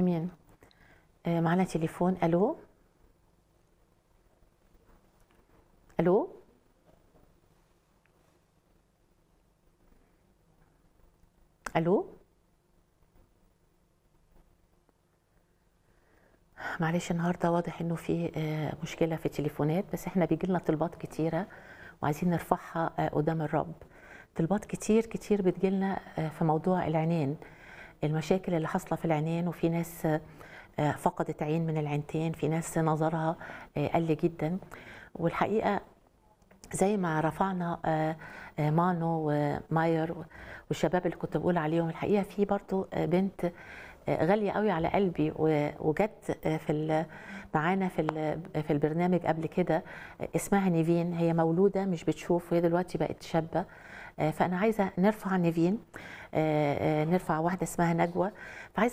امين آه، معنا تليفون الو الو الو معلش النهارده واضح انه في آه، مشكله في التليفونات بس احنا بيجي لنا طلبات كتيره وعايزين نرفعها آه، قدام الرب طلبات كتير كتير بتجيلنا آه، في موضوع العينين المشاكل اللي حاصله في العينين وفي ناس آه، آه، فقدت عين من العينتين في ناس نظرها آه، قل جدا والحقيقه زي ما رفعنا آه، آه، مانو وماير والشباب اللي كنت بقول عليهم الحقيقه في برضو آه، بنت آه، غاليه قوي على قلبي و- وجت آه، في ال- معانا في ال- في البرنامج قبل كده آه، اسمها نيفين هي مولوده مش بتشوف وهي دلوقتي بقت شابه آه، فانا عايزه نرفع نيفين آه، آه، نرفع واحده اسمها نجوى فعايزه